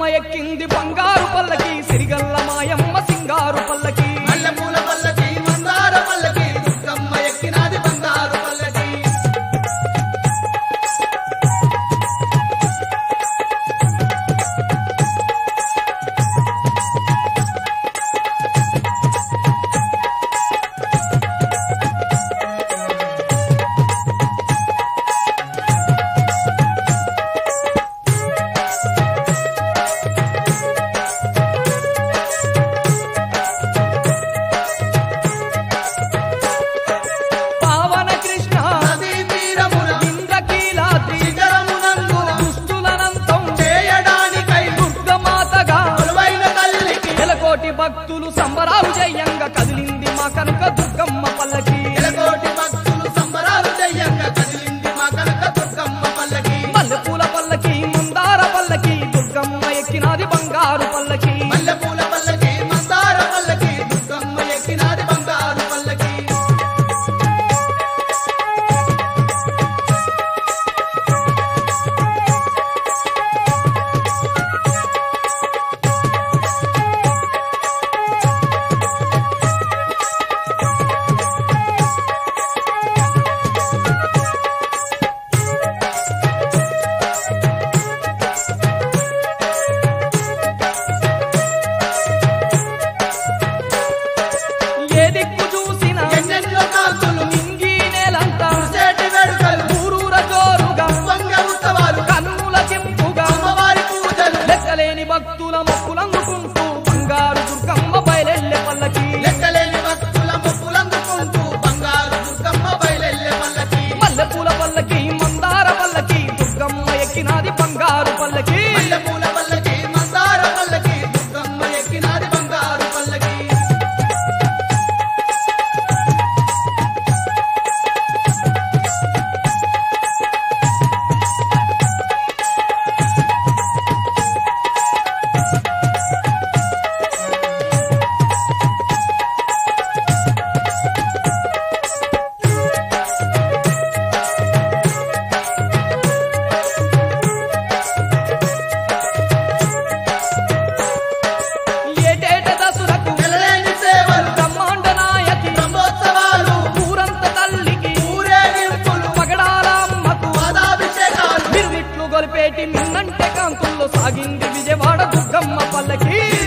దుర్గమ్మ ఎక్కింది బంగారు పల్లకి సిరిగల్ల మాయమ్మ సింగారు పల్లకి మల్లెపూల పల్లకి మందార పల్లకి దుర్గమ్మ ఎక్కినాది బంగారు పల్లకి పావన కృష్ణ నదీ తీరమున ఇంద్రకీలాద్రి శిఖరమునందున దుష్టులనంతం చేయడానికై దుర్గమాతగా కొలువైన తల్లికి నెలకోటి భక్తులు సంబరాలు జయంగా కదిలింది మా కనుక దుర్గమ్మ పల్లకి ఎలకోటి భక్తులు సంబరాలు చెయ్యంగా కదిలింది మా కనక దుర్గమ్మ పల్లకి మల్లెపూల పల్లకి మందార పల్లకి దుర్గమ్మ ఎక్కినాది బంగారు పల్లకి మల్లెపూల పల్లకి మందార పల్లకి దుర్గమ్మ ఎక్కినాది బంగారు పల్లకి ఏ దిక్కు చూసినా ఎన్నెన్నో కాంతులు నింగి నేలంతా సేటి వేడుకలు ఊరూర జోరుగా వంగ ఉత్సవాలు కన్నుల కెంపుగా అమ్మవారి పూజలు లెక్కలేని భక్తుల మొక్కులందుకుంటూ బంగారు దుర్గమ్మ బయలెల్లె పల్లకి లెక్కలేని భక్తుల మొక్కులందుకుంటూ బంగారు దుర్గమ్మ బయలెల్లె పల్లకి మల్లెపూల పల్లకి మందార పల్లకి దుర్గమ్మ ఎక్కినాది బంగారు పల్లకి మల్లెపూల పల్లకి మందార పల్లకి దుర్గమ్మ ఎక్కినాది బంగారు పల్లకి ఏటేట దసురకు నెలలేని సేవలు బ్రహ్మాండ నాయకి బ్రహ్మోత్సవాలు ఊరంత తల్లికి ఊరేగింపులు పగడాల అమ్మకు పాదాభిషేకాలు మిరుమిట్లు గొలిపేటి మిన్నంటే కాంతుల్లో సాగింది విజయవాడ దుర్గమ్మ పల్లకి